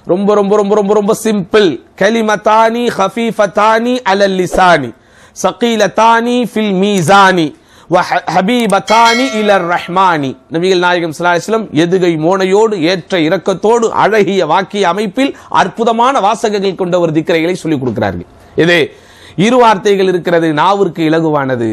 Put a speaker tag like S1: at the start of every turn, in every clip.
S1: ரொம்ப ரொம்ப ரொம்ப ரொம்ப ரொம்ப சிம்பிள் கலிமத்தானி ஹஃபீஃபத்தானி அலல் லிசானி சகீலத்தானி ஃபில் மீசானி ஹபீபத்தானி இலர் ரஹ்மானி நபிகள் நாயகம் ஸல்லல்லாஹு அலைஹி வஸல்லம் எதுகை மோனையோடு ஏற்ற இரக்கத்தோடு அழகிய வாக்கிய அமைப்பில் அற்புதமான வாசகங்கள் கொண்ட ஒரு திக்கரைகளை சொல்லிக் கொடுக்கிறார்கள் இது இரு வார்த்தைகள் இருக்கிறது நாவிற்கு இலகுவானது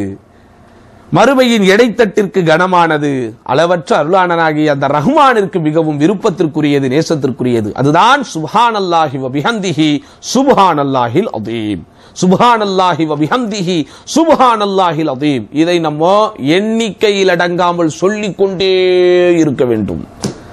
S1: மறுமையின் எடைத்தட்டிற்கு கனமானது அளவற்ற அருளானனாகிய அந்த ரஹ்மானிற்கு மிகவும் விருப்பத்திற்குரியது நேசத்திற்குரியது அதுதான் சுப்ஹான் அல்லாஹி வபிஹந்திஹி சுப்ஹான் அல்லாஹில் அதீம் சுப்ஹான் அல்லாஹி வபிஹந்திஹி சுப்ஹான் அல்லாஹில் அதீம் இதை நம்ம எண்ணிக்கையில் அடங்காமல் சொல்லிக் கொண்டே இருக்க வேண்டும்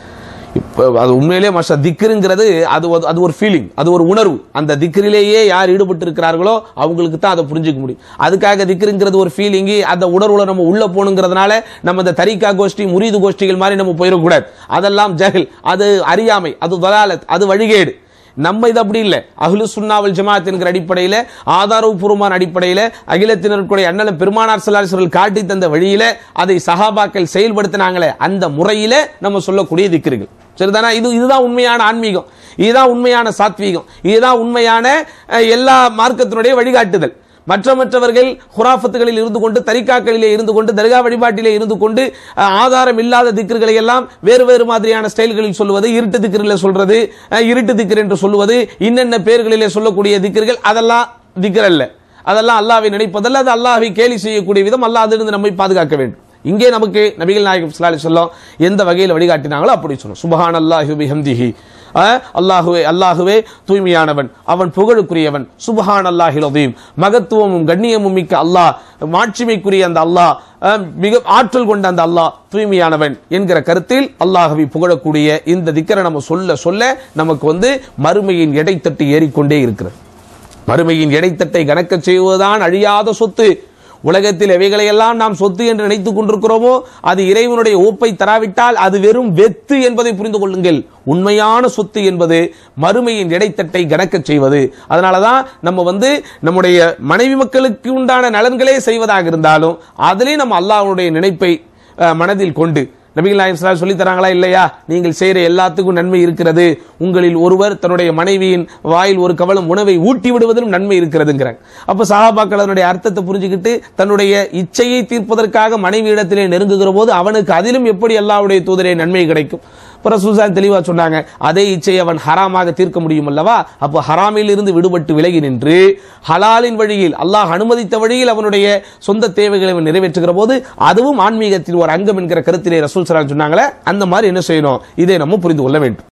S1: இப்ப அது உண்மையிலே மஷா திக்ருங்கிறது அது ஒரு- அது ஒரு ஃபீலிங் அது ஒரு உணர்வு அந்த திக்ரிலேயே யார் ஈடுபட்டு இருக்கிறார்களோ அவங்களுக்கு தான் அதை புரிஞ்சுக்க முடியும் அதுக்காக திக்ருங்கிறது ஒரு ஃபீலிங் அந்த உணர்வுல நம்ம உள்ள போகணுங்கிறதுனால நம்ம இந்த தரிகா கோஷ்டி முரீது கோஷ்டிகள் மாதிரி நம்ம போயிடக்கூடாது அதெல்லாம் ஜஹில் அது அறியாமை அது வலாலத் அது வழிகேடு நம்ம இது அப்படி இல்லை அஹ்லு சுன்னாவல் ஜமாத் என்கிற அடிப்படையில ஆதாரபூர்வமான அடிப்படையில அகிலத்தினருக்குடைய அண்ணன் பெருமானார் சல்லாஸ்வர்கள் காட்டி தந்த வழியில அதை சஹாபாக்கள் செயல்படுத்தினாங்களே அந்த முறையில நம்ம சொல்லக்கூடிய திக்கிர்கள் சரிதானா இது இதுதான் உண்மையான ஆன்மீகம் இதுதான் உண்மையான சாத்வீகம் இதுதான் உண்மையான அஹ், எல்லா மார்க்கத்தினுடைய வழிகாட்டுதல் மற்ற மற்றவர்கள் ஹுராஃபத்துகளில் இருந்து கொண்டு தரிகாக்களிலே இருந்து கொண்டு தர்கா வழிபாட்டிலே இருந்து கொண்டு அஹ், ஆதாரம் இல்லாத திக்ருகளை எல்லாம் வேறு வேறு மாதிரியான ஸ்டைல்களில் சொல்வது இருட்டு திக்ரில் சொல்றது அஹ், இருட்டு திக்ர் என்று சொல்லுவது இன்னென்ன பேர்களிலே சொல்லக்கூடிய திக்ர்கள் அதெல்லாம் திக்ர் அல்ல அதெல்லாம் அல்லாஹ்வை நினைப்பதல்ல அது அல்லாஹ்வை கேலி செய்யக்கூடிய விதம் அல்லாஹ் அதிலிருந்து நம்மை பாதுகாக்க வேண்டும் இங்கே நமக்கு நபிகள் நாயகம் ஸல்லல்லாஹு அலைஹி வஸல்லம் எந்த வகையில் வழிகாட்டினாங்களோ அப்படி சொல்லணும் சுபஹான் அல்லாஹி பிஹம்திஹி அஹ், அல்லாஹுவே அல்லாஹுவே தூய்மையானவன் அவன் புகழுக்குரியவன் சுபஹான் அல்லாஹில் அதீம் மகத்துவமும் கண்ணியமும் மிக்க அல்லாஹ் மாட்சிமைக்குரிய அந்த அல்லாஹ் அஹ், மிக ஆற்றல் கொண்ட அந்த அல்லாஹ் தூய்மையானவன் என்கிற கருத்தில் அல்லாஹ்வை புகழக்கூடிய இந்த திக்கரை நம்ம சொல்ல சொல்ல நமக்கு வந்து மறுமையின் எடைத்தட்டு ஏறிக்கொண்டே இருக்கிறது மறுமையின் எடைத்தட்டை கணக்கச் செய்வதுதான் அழியாத சொத்து உலகத்தில் எவைகளையெல்லாம் நாம் சொத்து என்று நினைத்துக் கொண்டிருக்கிறோமோ அது இறைவனுடைய ஓப்பை தராவிட்டால் அது வெறும் வெத்து என்பதை புரிந்து கொள்ளுங்கள் உண்மையான சொத்து என்பது மறுமையின் இடைத்தட்டை கணக்கச் செய்வது அதனாலதான் நம்ம வந்து நம்முடைய மனைவி மக்களுக்கு உண்டான நலன்களே செய்வதாக இருந்தாலும் அதிலே நம்ம அல்லாஹ்வுடைய நினைப்பை அஹ், மனதில் கொண்டு நபிகள் நாயகம் ஸல்லல்லாஹு அலைஹி சொல்லி தராங்களா இல்லையா நீங்கள் செய்யற எல்லாத்துக்கும் நன்மை இருக்கிறது உங்களில் ஒருவர் தன்னுடைய மனைவியின் வாயில் ஒரு கவலம் உணவை ஊட்டி விடுவதிலும் நன்மை இருக்கிறதுங்கிறாங்க அப்ப சஹாபாக்கள் அதனுடைய அர்த்தத்தை புரிஞ்சுக்கிட்டு தன்னுடைய இச்சையை தீர்ப்பதற்காக மனைவி இடத்திலே நெருங்குகிற போது அவனுக்கு அதிலும் எப்படி அல்லாஹ்வுடைய தூதரே நன்மை கிடைக்கும் இப்ப ரசூலுல்லாஹி தெளிவா சொன்னாங்க அதே இச்சையை அவன் ஹராமாக தீர்க்க முடியும் அல்லவா அப்போ ஹராமில் இருந்து விடுபட்டு விலகி நின்று ஹலாலின் வழியில் அல்லாஹ் அனுமதித்த வழியில் அவனுடைய சொந்த தேவைகளை அவன் நிறைவேற்றுகிற போது அதுவும் ஆன்மீகத்தின் ஒரு அங்கம் என்கிற கருத்திலே ரசூல் சலாம் சொன்னாங்களே அந்த மாதிரி என்ன செய்யணும் இதை நம்ம புரிந்து கொள்ள வேண்டும்